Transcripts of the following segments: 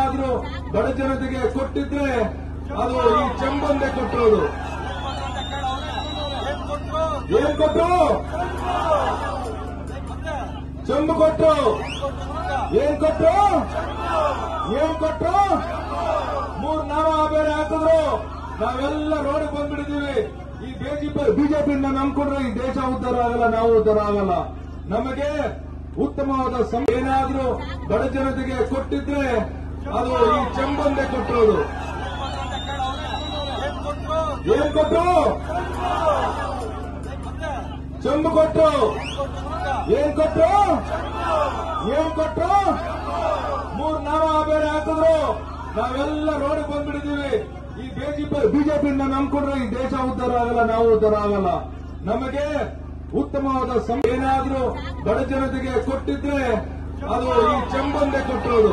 ಏನಾದ್ರೂ ಬಡ ಜನತೆಗೆ ಕೊಟ್ಟಿದ್ರೆ ಅದು ಈ ಚೆಂಬಂದೆ ಕೊಟ್ಟಿರೋದು ಏನ್ ಕೊಟ್ರು ಚೆಂಬು ಕೊಟ್ರು ಏನ್ ಕೊಟ್ರು ಏನ್ ಕೊಟ್ರು ಮೂರ್ ನಾಮ ಬೇರೆ ಹಾಕಿದ್ರು ನಾವೆಲ್ಲ ರೋಡ್ ಬಂದ್ಬಿಟ್ಟಿದೀವಿ ಈ ಬಿಜೆಪಿ ಬಿಜೆಪಿಯಿಂದ ನಂಬ್ಕೊಂಡ್ರೆ ಈ ದೇಶ ಉದ್ಧಾರ ಆಗಲ್ಲ ನಾವು ಉದ್ಧಾರ ಆಗಲ್ಲ ನಮಗೆ ಉತ್ತಮವಾದ ಸಂ ಏನಾದ್ರೂ ಬಡ ಜನತೆಗೆ ಕೊಟ್ಟಿದ್ರೆ ಅದು ಈ ಚೆಂಬಂದೆ ಕೊಟ್ಟಿರೋದು ಏನ್ ಕೊಟ್ರು ಚೆಂಬು ಕೊಟ್ರು ಏನ್ ಕೊಟ್ರು ಏನ್ ಕೊಟ್ರು ಮೂರ್ ನಾಮ ಬೇರೆ ಹಾಕಿದ್ರು ನಾವೆಲ್ಲ ರೋಡ್ ಬಂದ್ಬಿಟ್ಟಿದೀವಿ ಈ ಬಿಜೆಪಿ ಬಿಜೆಪಿಯಿಂದ ನಂಬ್ಕೊಂಡ್ರೆ ಈ ದೇಶ ಉದ್ಧಾರ ಆಗಲ್ಲ ನಾವು ಉದ್ಧಾರ ಆಗಲ್ಲ ನಮಗೆ ಉತ್ತಮವಾದ ಸಂ ಏನಾದ್ರೂ ಬಡ ಜನತೆಗೆ ಕೊಟ್ಟಿದ್ರೆ ಅದು ಈ ಚೆಂಬಂದೆ ಕೊಟ್ಟಿರೋದು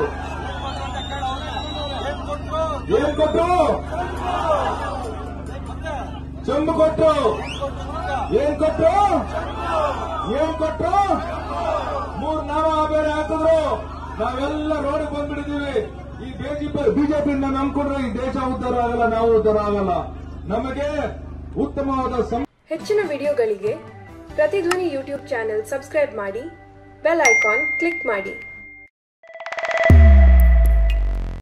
ಏನ್ ಕೊಟ್ರು ಚೆಂಬು ಕೊಟ್ರು ಏನ್ ಕೊಟ್ರು ಏನ್ ಕೊಟ್ರು ಮೂರ್ ನಾಮ ಬೇರೆ ಹಾಕಿದ್ರು ನಾವೆಲ್ಲ ರೋಡ್ ಬಂದ್ಬಿಟ್ಟಿದೀವಿ ಈ ಬಿಜೆಪಿ ಬಿಜೆಪಿಯಿಂದ ನಂಬ್ಕೊಂಡ್ರೆ ಈ ದೇಶ ಉದ್ಧಾರ ಆಗಲ್ಲ ನಾವು ಉದ್ಧಾರ ಆಗಲ್ಲ ನಮಗೆ ಉತ್ತಮವಾದ ಸಂ ಹೆಚ್ಚಿನ ವಿಡಿಯೋಗಳಿಗೆ ಪ್ರತಿಧ್ವನಿ ಯೂಟ್ಯೂಬ್ ಚಾನೆಲ್ ಸಬ್ಸ್ಕ್ರೈಬ್ ಮಾಡಿ ಬೆಲ್ ಐಕಾನ್ ಕ್ಲಿಕ್ ಮಾಡಿ